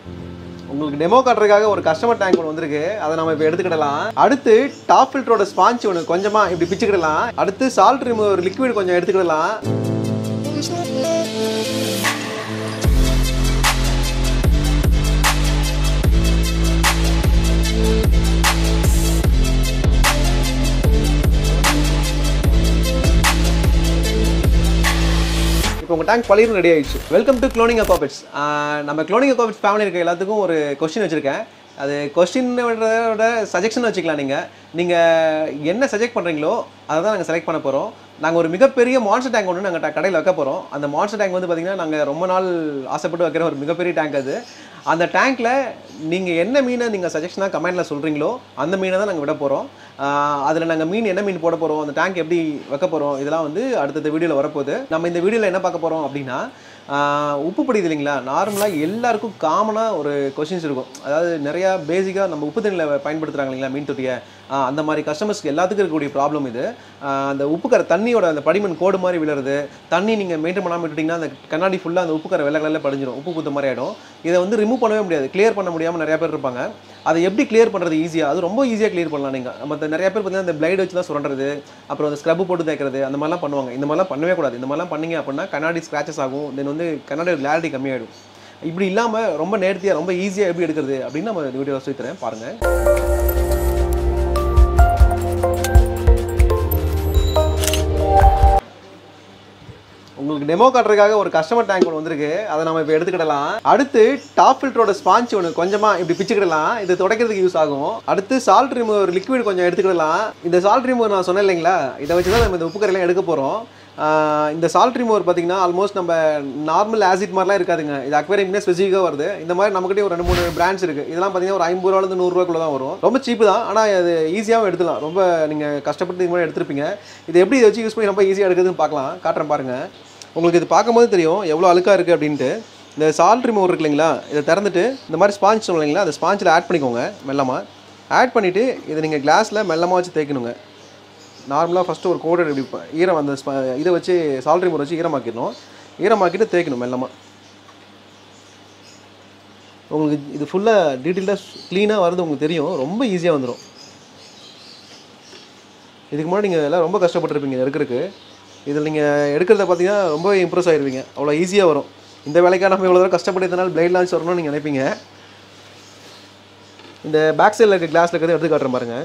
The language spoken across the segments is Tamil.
உங்களுக்கு டெமோ காட்டுறதுக்காக ஒரு கஸ்டமர் டேங்க் ஒன்று வந்திருக்கு அதை நம்ம இப்போ எடுத்துக்கிடலாம் அடுத்து டாப் ஃபில்டரோட ஸ்பாஞ்ச் ஒன்று கொஞ்சமாக இப்படி பிச்சுக்கிடலாம் அடுத்து சால்ட் ரிமூவர் லிக்விட் கொஞ்சம் எடுத்துக்கிடலாம் இப்போ உங்கள் டேங்க் பழையும் ரெடி ஆயிடுச்சு வெல்கம் டு க்ளோனிங் அக்காபிட்ஸ் நம்ம க்ளோனிங் அக்காபிட்ஸ் ஃபேமிலி இருக்க எல்லாத்துக்கும் ஒரு கொஸ்டின் வச்சுருக்கேன் அது கொஸ்டினோட சஜெக்ஷன் வச்சுக்கலாம் நீங்கள் நீங்கள் என்ன சஜெக்ட் பண்ணுறீங்களோ அதை தான் நாங்கள் செலக்ட் பண்ண போகிறோம் நாங்கள் ஒரு மிகப்பெரிய மான்ஸ்டர் டேங்க் ஒன்று நாங்கள் கடையில் வைக்க போகிறோம் அந்த மான்ஸ்டர் டேங்க் வந்து பார்த்திங்கன்னா நாங்கள் ரொம்ப நாள் ஆசைப்பட்டு வைக்கிற ஒரு மிகப்பெரிய டேங்க் அது அந்த டேங்க்கில் நீங்கள் என்ன மீனை நீங்கள் சஜெஷனாக கமெண்டில் சொல்கிறீங்களோ அந்த மீனை தான் நாங்கள் விட போகிறோம் அதில் நாங்கள் மீன் என்ன மீன் போட போகிறோம் அந்த டேங்க் எப்படி வைக்க போகிறோம் இதெல்லாம் வந்து அடுத்தடுத்த வீடியோவில் வரப்போகுது நம்ம இந்த வீடியோவில் என்ன பார்க்க போகிறோம் அப்படின்னா ஆஹ் உப்பு பிடிக்குது இல்லைங்களா நார்மலாக எல்லாருக்கும் காமனாக ஒரு கொஷின்ஸ் இருக்கும் அதாவது நிறையா பேசிக்காக நம்ம உப்பு தண்ணியில் பயன்படுத்துகிறாங்க இல்லைங்களா மீன் தொட்டியை ஆஹ் அந்த மாதிரி கஸ்டமர்ஸ்க்கு எல்லாத்துக்கும் இருக்கக்கூடிய ப்ராப்ளம் இது ஆஹ் அந்த உப்புக்கரை தண்ணியோட அந்த படிமன் கோடு மாதிரி விழுறது தண்ணி நீங்கள் மெயின்டைன் பண்ணாமல் விட்டுட்டிங்கன்னா அந்த கண்ணாடி ஃபுல்லாக அந்த உப்புக்கரை வெள்ளை கலரில் படிஞ்சிடும் உப்பு பூத்த மாதிரி ஆகிடும் இதை வந்து ரிமூவ் பண்ணவே முடியாது கிளியர் பண்ண முடியாமல் நிறைய பேர் இருப்பாங்க அதை எப்படி கிளியர் பண்ணுறது ஈஸியாக அது ரொம்ப ஈஸியாக கிளியர் பண்ணலாம் நீங்கள் மற்ற நிறைய பேர் பார்த்தீங்கன்னா அந்த பிளைட் வச்சு தான் சுரண்டுறது அப்புறம் அந்த ஸ்க்ரப் போட்டு தேய்க்கிறது அந்த மாதிரிலாம் பண்ணுவாங்க இந்த மாதிரிலாம் பண்ணவே கூடாது இந்த மாதிரிலாம் பண்ணீங்க அப்படின்னா கண்ணாடி ஸ்க்ராச்சஸ் ஆகும் தென் வந்து கண்ணாடி கிளாரிட்டி கம்மியாயிடும் இப்படி இல்லாமல் ரொம்ப நேர்த்தியாக ரொம்ப ஈஸியாக எப்படி எடுக்கிறது அப்படின்னு நம்ம இந்த வீடியோ சொல்லி தரேன் பாருங்கள் உங்களுக்கு டெமோ காட்டுறதுக்காக ஒரு கஸ்டமர் டேங்க் ஒன்று வந்திருக்கு அதை நம்ம இப்போ எடுத்துக்கிடலாம் அடுத்து டாப் ஃபில்டரோட ஸ்பாஞ்ச் ஒன்று கொஞ்சமாக இப்படி பிச்சுக்கிடலாம் இது துடைக்கிறதுக்கு யூஸ் ஆகும் அடுத்து சால்ட் ரிமூவர் லிக்விட் கொஞ்சம் எடுத்துக்கிடலாம் இந்த சால்ட் ரிமூவர் நான் சொன்னேன் இல்லைங்களா இதை வச்சு தான் நம்ம இந்த உப்பு கரையெல்லாம் எடுக்க போகிறோம் இந்த சால்ட் ரிமூவர் பார்த்தீங்கன்னா ஆல்மோஸ்ட் நம்ம நார்மல் ஆசிட் மாதிரிலாம் இருக்காதுங்க இது அக்வேரியம்னே ஸ்பெசிஃபிக்காக வருது இந்த மாதிரி நம்மகிட்டே ஒரு ரெண்டு மூணு பிராண்ட்ஸ் இருக்குது இதெல்லாம் பார்த்தீங்கன்னா ஒரு ஐம்பது ரூபாலேருந்து நூறுரூவாக்குள்ள தான் வரும் ரொம்ப சீப்பு தான் ஆனால் அது ஈஸியாகவும் எடுத்துலாம் ரொம்ப நீங்கள் கஷ்டப்பட்டு இது மாதிரி எடுத்திருப்பீங்க இது எப்படி இதை வச்சு யூஸ் பண்ணி ரொம்ப ஈஸியாக எடுக்குதுன்னு பார்க்கலாம் காட்டுறேன் பாருங்கள் உங்களுக்கு இது பார்க்கும்போது தெரியும் எவ்வளோ அழுக்காக இருக்குது அப்படின்ட்டு இந்த சால்ட் ரிமூவர் இருக்கு இல்லைங்களா இதை திறந்துட்டு இந்த மாதிரி ஸ்பாஞ்ச் சொல்லுங்க இல்லைங்களா அந்த ஸ்பாஞ்சில் ஆட் பண்ணிக்கோங்க மெல்லமாக ஆட் பண்ணிவிட்டு இதை நீங்கள் கிளாஸில் மெல்லமாக வச்சு தேய்க்கணுங்க நார்மலாக ஃபஸ்ட்டு ஒரு கோடை இப்படி ப- ஈரம் அந்த ஸ்ப- இதை வச்சு சால்ட் ரிமூவர் வச்சு ஈரமாக்கிடணும் ஈரமாக்கிட்டு தேய்க்கணும் மெல்லமாக உங்களுக்கு இது ஃபுல்லாக டீட்டெயிலாக க்ளீனாக வருது உங்களுக்கு தெரியும் ரொம்ப ஈஸியாக வந்துடும் இதுக்கு முன்னாடி நீங்கள் எல்லாம் ரொம்ப கஷ்டப்பட்டுருப்பீங்க எடுக்கிறதுக்கு இதில் நீங்கள் எடுக்கிறத பார்த்தீங்கன்னா ரொம்ப இம்ப்ரெஸ் ஆயிருவீங்க அவ்வளோ ஈஸியாக வரும் இந்த வேலைக்காக நம்ம இவ்வளோ தூரம் கஷ்டப்பட்டு இதனால் பிளைட் லான்ச் வரணும்னு நீங்கள் நினைப்பீங்க இந்த பேக் சைடில் இருக்க கிளாஸில் இருக்கிறத எடுத்து காட்டுறேன் பாருங்கள்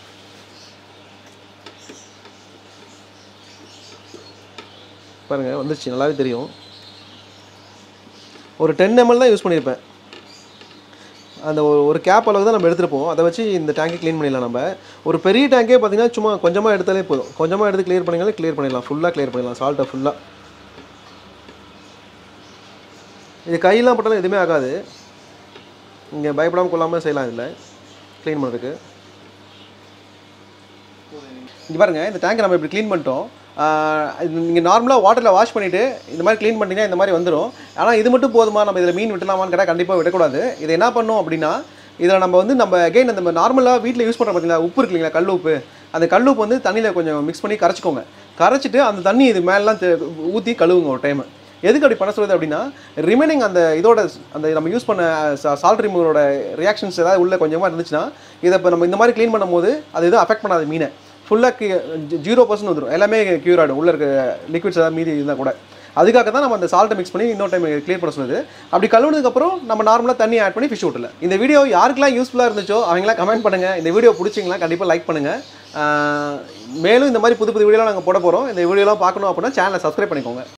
பாருங்கள் வந்துருச்சு நல்லாவே தெரியும் ஒரு டென் எம்எல் தான் யூஸ் பண்ணியிருப்பேன் அந்த ஒரு ஒரு கேப் அளவு தான் நம்ம எடுத்துருப்போம் அதை வச்சு இந்த டேங்கை க்ளீன் பண்ணிடலாம் நம்ம ஒரு பெரிய டேங்கே பார்த்தீங்கன்னா சும்மா கொஞ்சமாக எடுத்தாலே போதும் கொஞ்சமாக எடுத்து க்ளியர் பண்ணிங்கனாலே க்ளியர் பண்ணிடலாம் ஃபுல்லாக க்ளியர் பண்ணிடலாம் சால்ட்டை ஃபுல்லாக இது கையெல்லாம் போட்டாலும் எதுவுமே ஆகாது இங்கே பயப்படாமல் கொள்ளாமல் செய்யலாம் இதில் க்ளீன் பண்ணுறதுக்கு இங்கே பாருங்கள் இந்த டேங்கை நம்ம இப்படி க்ளீன் பண்ணிட்டோம் நீங்கள் நார்மலாக வாட்டரில் வாஷ் பண்ணிவிட்டு இந்த மாதிரி க்ளீன் பண்ணிட்டீங்கன்னா இந்த மாதிரி வந்துடும் ஆனால் இது மட்டும் போதுமா நம்ம இதில் மீன் விட்டலாமான்னு கேட்டால் கண்டிப்பாக விடக்கூடாது இதை என்ன பண்ணோம் அப்படின்னா இதில் நம்ம வந்து நம்ம அகைன் அந்த நார்மலாக வீட்டில் யூஸ் பண்ணுற பார்த்தீங்களா உப்பு இருக்கு இல்லைங்களா கல் உப்பு அந்த கல் உப்பு வந்து தண்ணியில் கொஞ்சம் மிக்ஸ் பண்ணி கரைச்சிக்கோங்க கரைச்சிட்டு அந்த தண்ணி இது மேலாம் ஊற்றி கழுவுங்க ஒரு டைம் எதுக்கு அப்படி பண்ண சொல்லுது அப்படின்னா ரிமைனிங் அந்த இதோட அந்த நம்ம யூஸ் பண்ண சால்ட் ரிமூவரோட ரியாக்ஷன்ஸ் ஏதாவது உள்ள கொஞ்சமாக இருந்துச்சுன்னா இதை இப்போ நம்ம இந்த மாதிரி க்ளீன் பண்ணும்போது அது எதுவும் அஃபெக்ட் பண்ணாது மீனை ஃபுல்லாக ஜீரோ பர்சன்ட் வந்துடும் எல்லாமே க்யூர் ஆகிடும் உள்ள இருக்க லிக்விட்ஸ் ஏதாவது மீதி இருந்தால் கூட அதுக்காக தான் நம்ம அந்த சால்ட்டை மிக்ஸ் பண்ணி இன்னொரு டைம் க்ளியர் பண்ண சொல்லுது அப்படி கழுவுனதுக்கப்புறம் நம்ம நார்மலாக தண்ணி ஆட் பண்ணி ஃபிஷ் விட்டல இந்த வீடியோ யாருக்கெல்லாம் யூஸ்ஃபுல்லாக இருந்துச்சோ அவங்களாம் கமெண்ட் பண்ணுங்கள் இந்த வீடியோ பிடிச்சிங்களா கண்டிப்பாக லைக் பண்ணுங்கள் மேலும் இந்த மாதிரி புது புது வீடியோலாம் நாங்கள் போட போகிறோம் இந்த வீடியோலாம் பார்க்கணும் அப்படின்னா சேனலை சப்ஸ்கிரைப் பண்ணிக்கோங்க